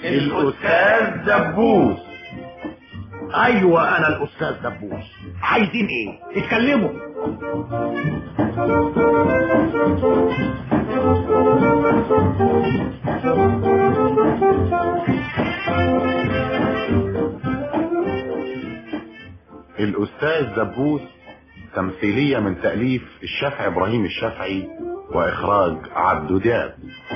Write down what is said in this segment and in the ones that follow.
الأستاذ دبوس ايوه انا الاستاذ دبوس عايزين ايه اتكلموا الأستاذ دبوس تمثيلية من تأليف الشافعي إبراهيم الشافعي وإخراج عبدو دياب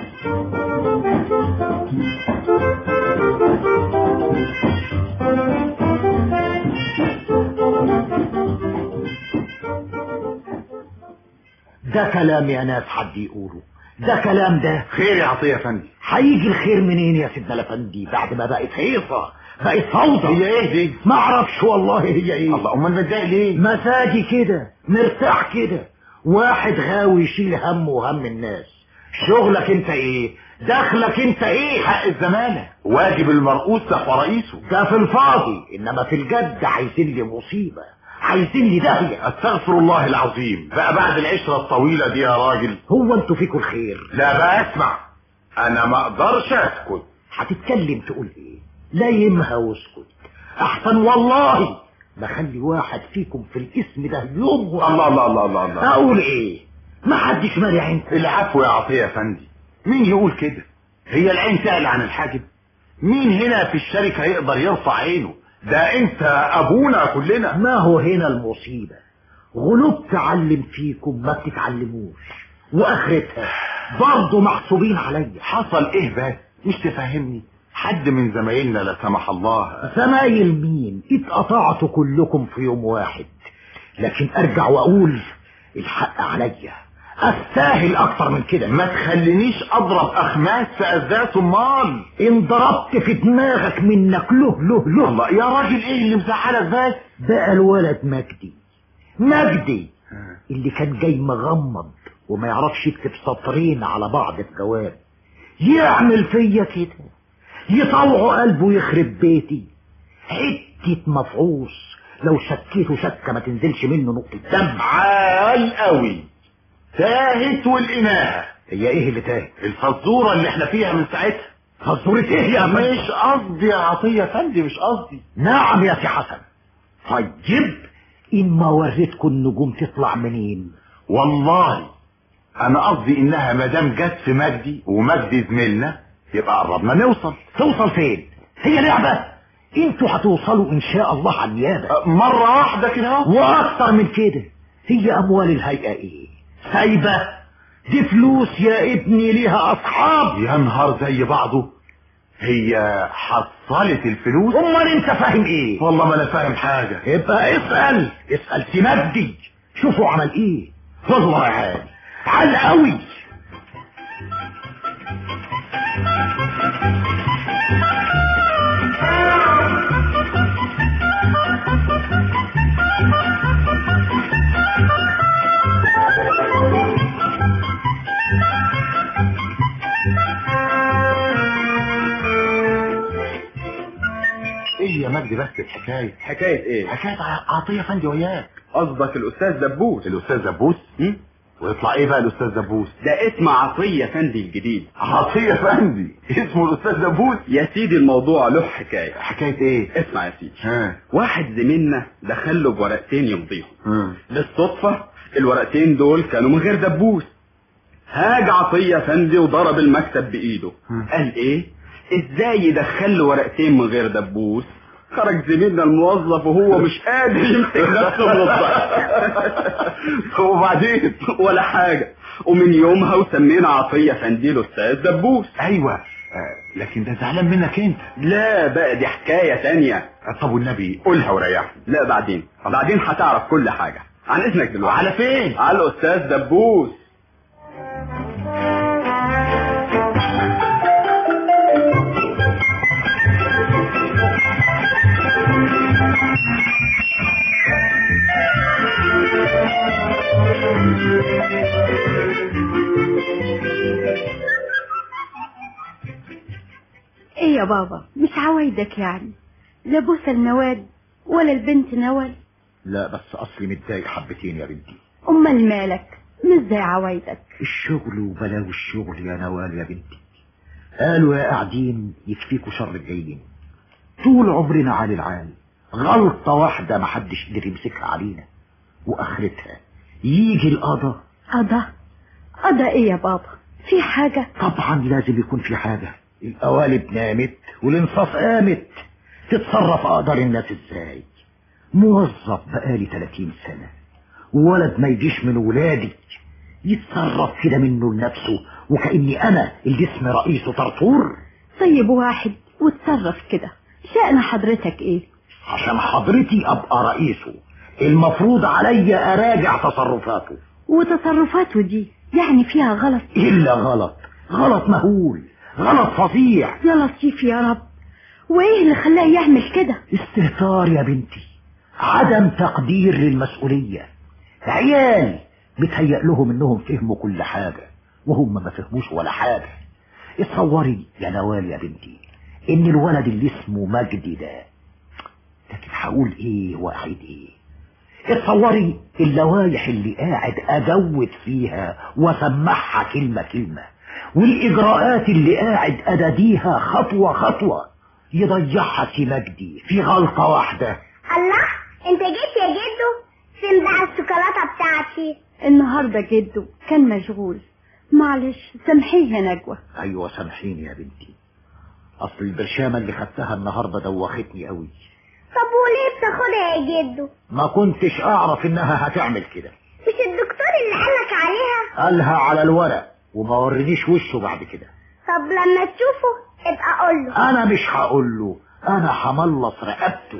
ده كلام يا ناس حد يقوله ده كلام ده خير يا عطية فندي هيجي الخير منين يا سيدنا الافندي بعد ما بقت هيصة بقت فوضى هي ايه دي ما اعرفش والله هي ايه الله امال متضايق ليه مساجي كده مرتاح كده واحد غاوي يشيل همه وهم الناس شغلك انت ايه دخلك انت ايه حق الزمانة واجب المرؤوس تحوى رئيسه ده في الفاضي انما في الجد عايزين لي مصيبة عايزين لي داهية استغفر الله العظيم بقى بعد العشرة الطويلة دي يا راجل هو انتوا فيكم الخير لا بقى اسمع انا ما اقدرش اسكت هتتكلم تقول ايه لا يمها واسكت احسن والله ما خلي واحد فيكم في الاسم ده يوم الله الله الله الله, الله. اقول ايه ما حدش مانع انت العفو يا عطية يا فندي مين يقول كده هي العين تعلى عن الحاجب مين هنا في الشركة يقدر يرفع عينه ده انت ابونا كلنا ما هو هنا المصيبة غلوب تعلم فيكم ما بتتعلموش واخرتها برضه محسوبين عليا حصل ايه بس مش تفهمني حد من زمايلنا لا سمح الله زمايل مين اتقطعتوا كلكم في يوم واحد لكن ارجع واقول الحق عليا استاهل اكتر من كده ما تخلينيش اضرب اخماس في اذات امال ان ضربت في دماغك منك له له له الله يا راجل ايه اللي مزعلك بس بقى الولد مجدي مجدي اللي كان جاي مغمض وما يعرفش يكتب سطرين على بعض في جواب يعمل فيا كده يطوع قلبه يخرب بيتي حتة مفعوص لو شكيته شكة ما تنزلش منه نقطة دم عال قوي تاهت والإناهة هي ايه اللي تاهت الفزورة اللي احنا فيها من ساعتها فزورة ايه يا فندم مش قصدي يا عطية فندي مش قصدي نعم يا سي حسن طيب ان ما وريتكم النجوم تطلع منين والله انا قصدي انها مدام جت في مجدي ومجدي زميلنا يبقى قربنا نوصل توصل فين هي لعبة انتوا هتوصلوا ان شاء الله على النيابة مرة واحدة كده اهو واكتر من كده هي اموال الهيئة ايه سايبة دي فلوس يا ابني ليها اصحاب يا نهار زي بعضه هي حصلت الفلوس امال انت فاهم ايه والله ما انا فاهم حاجة يبقى اسأل اسأل تمجدي شوفوا عمل ايه والله عالي عال قوي ايه يا مجدي بس الحكاية حكاية ايه حكاية ع- عطية فندي وياك قصدك الاستاذ دبوس الاستاذ دبوس م? ويطلع ايه بقى الاستاذ دبوس ده اسم عطية فندي الجديد عطية فندي اسمه الاستاذ دبوس يا سيدي الموضوع له حكاية حكاية ايه اسمع يا سيدي ها واحد زميلنا دخل له بورقتين يمضيهم ها. بالصدفة الورقتين دول كانوا من غير دبوس هاج عطية فندي وضرب المكتب بإيده م. قال ايه ازاي يدخل له ورقتين من غير دبوس خرج زميلنا الموظف وهو مش قادر يمسك نفسه من الضحك وبعدين ولا حاجة ومن يومها وسمينا عطية فندي الأستاذ دبوس ايوه آه، لكن ده زعلان منك انت لا بقى دي حكاية تانية طب والنبي قولها وريحني لا بعدين بعدين هتعرف كل حاجة عن إذنك دلوقتي على فين على الأستاذ دبوس ايه يا بابا مش عوايدك يعني لا بوسه النوال ولا البنت نوال لا بس اصلي متضايق حبتين يا بنتي امال مالك مش زي عوايدك الشغل وبلاوي الشغل يا نوال يا بنتي قالوا يا قاعدين يكفيكوا شر الجايين طول عمرنا عالي العالي غلطة واحدة محدش قدر يمسكها علينا واخرتها يجي القضا قضى قضى ايه يا بابا في حاجة طبعا لازم يكون في حاجة القوالب نامت والانصاف قامت تتصرف اقدر الناس ازاي موظف بقالي 30 سنة ولد ما يجيش من ولادي يتصرف كده منه لنفسه وكأني انا اللي اسم رئيسه طرطور طيب واحد وتصرف كده شأن حضرتك ايه عشان حضرتي ابقى رئيسه المفروض عليا اراجع تصرفاته وتصرفاته دي يعني فيها غلط الا غلط غلط مهول غلط فظيع يا لطيف يا رب وايه اللي خلاه يعمل كده استهتار يا بنتي عدم تقدير للمسؤولية عيال بتهيأ لهم انهم فهموا كل حاجة وهم ما فهموش ولا حاجة اتصوري يا نوال يا بنتي ان الولد اللي اسمه مجدي ده لكن هقول ايه واعيد ايه اتصوري اللوايح اللي قاعد اجود فيها واسمعها كلمة كلمة والاجراءات اللي قاعد اداديها خطوة خطوة يضيعها سي مجدي في غلطة واحدة الله انت جيت يا جدو فين بقى الشوكولاته بتاعتي النهاردة جده كان مشغول معلش سامحيه يا نجوى ايوه سامحيني يا بنتي اصل البرشامة اللي خدتها النهاردة دوختني قوي طب وليه بتاخدها يا جدو ما كنتش اعرف انها هتعمل كده مش الدكتور اللي قالك عليها قالها على الورق وما ورينيش وشه بعد كده طب لما تشوفه ابقى قول له انا مش هقول له انا هملص رقبته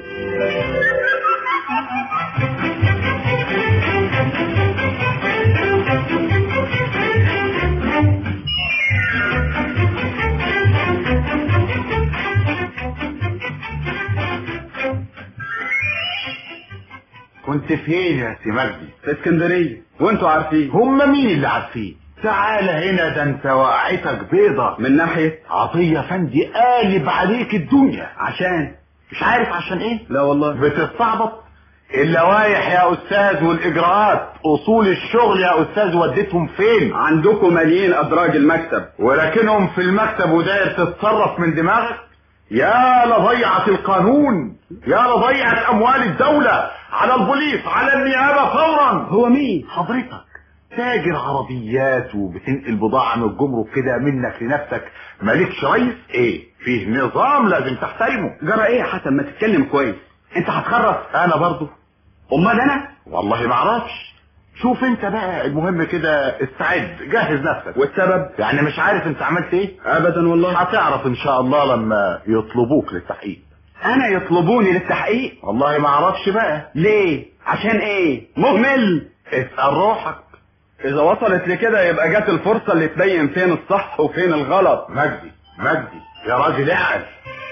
كنت فين يا سي مجدي في اسكندريه وانتوا عارفين هم مين اللي عارفين تعال هنا ده انت وقعتك بيضة من ناحيه عطية فندي قالب عليك الدنيا عشان مش عارف عشان ايه لا والله بتستعبط اللوايح يا استاذ والاجراءات اصول الشغل يا استاذ وديتهم فين عندكم ماليين ادراج المكتب ولكنهم في المكتب وداير تتصرف من دماغك يا لضيعة القانون يا لضيعة اموال الدولة على البوليس على النيابة فورا هو مين حضرتك تاجر عربيات وبتنقل بضاعة من الجمرك كده منك لنفسك مالكش رئيس ايه فيه نظام لازم تحترمه جرى ايه يا حسن ما تتكلم كويس انت هتخرف انا برضو امال انا والله ما اعرفش شوف انت بقى المهم كده استعد جهز نفسك والسبب يعني مش عارف انت عملت ايه ابدا والله هتعرف ان شاء الله لما يطلبوك للتحقيق انا يطلبوني للتحقيق والله ما اعرفش بقى ليه عشان ايه مهمل اسأل روحك اذا وصلت لكده يبقى جت الفرصة اللي تبين فين الصح وفين الغلط مجدي مجدي يا راجل اعقل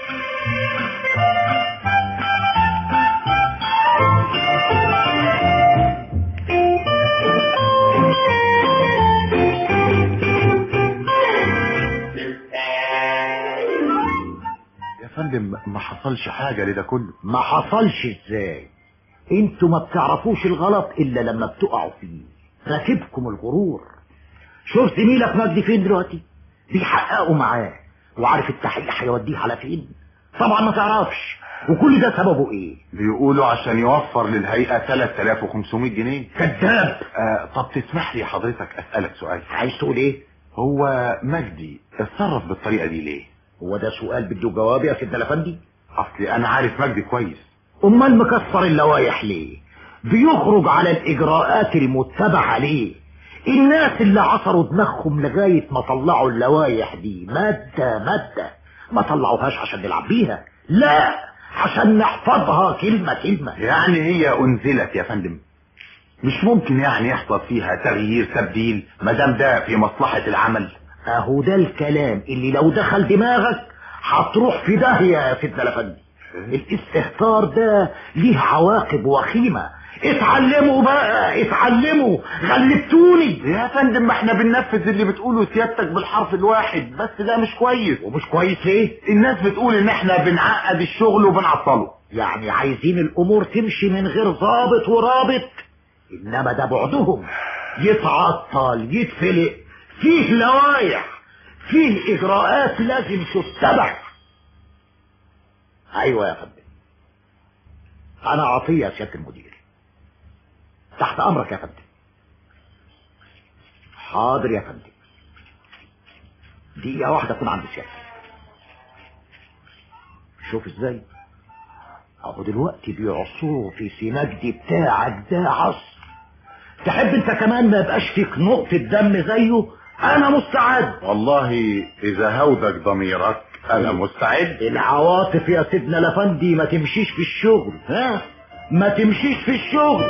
يا فندم ما حصلش حاجة لده كله ما حصلش ازاي انتوا ما بتعرفوش الغلط الا لما بتقعوا فيه راكبكم الغرور شوف زميلك مجدي فين دلوقتي بيحققوا معاه وعارف التحقيق هيوديه على فين طبعا ما تعرفش وكل ده سببه ايه بيقولوا عشان يوفر للهيئة 3500 جنيه كذاب آه طب تسمح لي حضرتك اسألك سؤال عايز تقول ايه هو مجدي اتصرف بالطريقة دي ليه هو ده سؤال بده جواب يا سيدنا الافندي اصلي انا عارف مجدي كويس امال مكسر اللوايح ليه بيخرج على الاجراءات المتبعة ليه الناس اللي عصروا دماغهم لغاية ما طلعوا اللوايح دي مادة مادة ما طلعوهاش عشان نلعب بيها لا عشان نحفظها كلمة كلمة يعني هي انزلت يا فندم مش ممكن يعني يحصل فيها تغيير تبديل ما دام ده في مصلحة العمل اهو ده الكلام اللي لو دخل دماغك هتروح في داهية يا سيدنا الافندي الاستهتار ده ليه عواقب وخيمة اتعلموا بقى اتعلموا غلبتوني يا فندم ما احنا بننفذ اللي بتقوله سيادتك بالحرف الواحد بس ده مش كويس ومش كويس ليه الناس بتقول ان احنا بنعقد الشغل وبنعطله يعني عايزين الامور تمشي من غير ضابط ورابط انما ده بعدهم يتعطل يتفلق فيه لوايح فيه اجراءات لازم تتبع ايوه يا فندم انا عطية يا سيادة المدير تحت امرك يا فندم حاضر يا فندم دقيقة واحدة اكون عند سيادتك شوف ازاي اهو دلوقتي بيعصروا في سينجدي بتاعك ده عصر تحب انت كمان ما يبقاش فيك نقطة دم زيه انا مستعد والله اذا هودك ضميرك انا مستعد العواطف يا سيدنا لفندي ما تمشيش في الشغل ها ما تمشيش في الشغل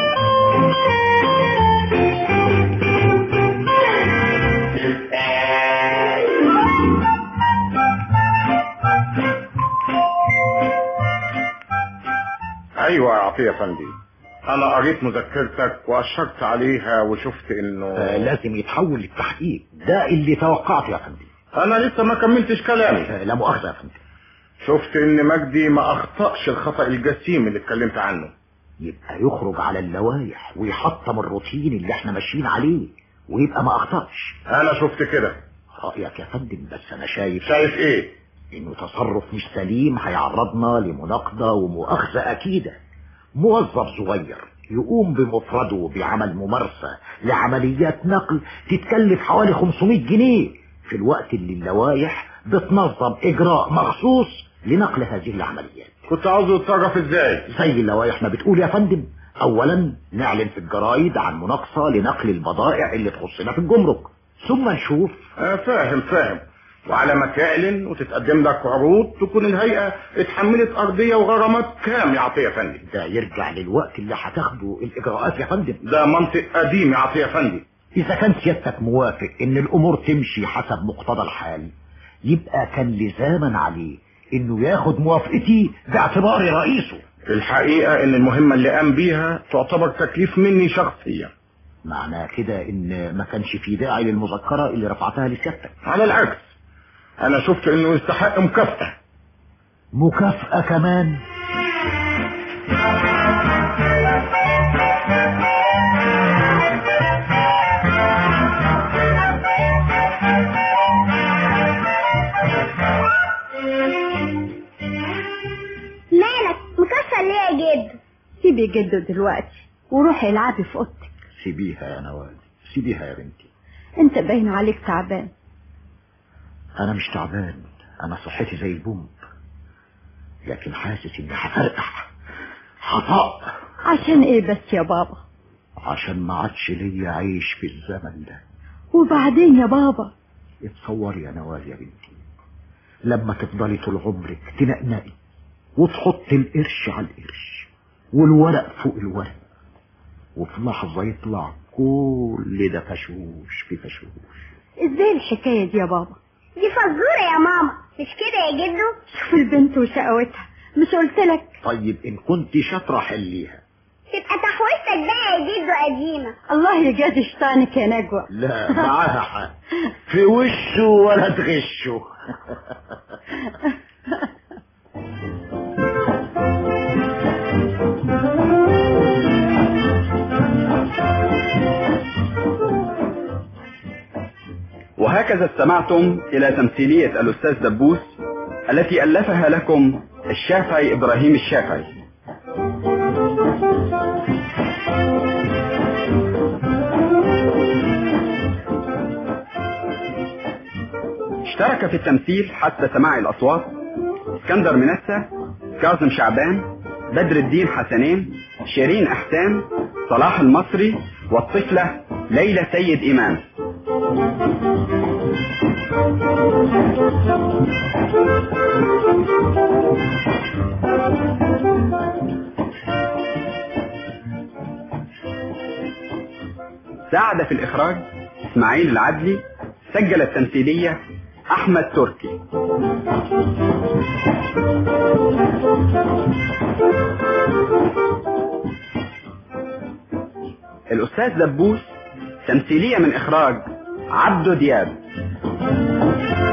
ايوه يا عطية فندي انا قريت مذكرتك واشرت عليها وشفت انه آه لازم يتحول للتحقيق ده اللي توقعته يا فندم انا لسه ما كملتش كلامي آه لا مؤاخذة يا فندم شفت ان مجدي ما اخطأش الخطأ الجسيم اللي اتكلمت عنه يبقى يخرج على اللوايح ويحطم الروتين اللي احنا ماشيين عليه ويبقى ما اخطأش انا شفت كده رأيك يا فندم بس انا شايف شايف ايه انه تصرف مش سليم هيعرضنا لمناقضة ومؤاخذة اكيدة موظف صغير يقوم بمفرده بعمل ممارسة لعمليات نقل تتكلف حوالي 500 جنيه في الوقت اللي اللوايح بتنظم اجراء مخصوص لنقل هذه العمليات كنت عاوزه يتصرف ازاي زي اللوايح ما بتقول يا فندم اولا نعلن في الجرايد عن مناقصة لنقل البضائع اللي تخصنا في الجمرك ثم نشوف آه فاهم فاهم وعلى ما تعلن وتتقدم لك عروض تكون الهيئة اتحملت أرضية وغرامات كام يا عطية فندم ده يرجع للوقت اللي هتاخده الاجراءات يا فندم ده منطق قديم يا عطية فندم اذا كان سيادتك موافق ان الامور تمشي حسب مقتضى الحال يبقى كان لزاما عليه انه ياخد موافقتي باعتباري رئيسه الحقيقة ان المهمة اللي قام بيها تعتبر تكليف مني شخصيا معناه كده ان ما كانش في داعي للمذكرة اللي رفعتها لسيادتك على العكس انا شفت انه يستحق مكافأة مكافأة كمان مالك مكسر ليه يا جدو سيبي جده دلوقتي وروحي العبي في اوضتك سيبيها يا نوال سيبيها يا بنتي انت باين عليك تعبان انا مش تعبان انا صحتي زي البومب لكن حاسس اني هفرقع هطق عشان ايه بس يا بابا عشان ما عادش ليا عيش في الزمن ده وبعدين يا بابا اتصوري يا نوال يا بنتي لما تفضلي طول عمرك تنقنقي وتحطي القرش على القرش والورق فوق الورق وفي لحظة يطلع كل ده فشوش في فشوش ازاي الحكاية دي يا بابا دي فزورة يا ماما مش كده يا جدو شوف البنت وشقاوتها مش قلت لك طيب ان كنت شاطرة حليها تبقى تحويشتك بقى يا جدو قديمة الله يجازي شيطانك يا نجوى لا معاها حق في وشه ولا تغشه وهكذا استمعتم إلى تمثيلية الأستاذ دبوس التي ألفها لكم الشافعي إبراهيم الشافعي اشترك في التمثيل حتى سماع الأصوات اسكندر منسى كاظم شعبان بدر الدين حسنين شيرين أحسان صلاح المصري والطفلة ليلى سيد إمام ساعد في الإخراج إسماعيل العدلي سجل التمثيلية أحمد تركي الأستاذ دبوس تمثيلية من إخراج عبدو دياب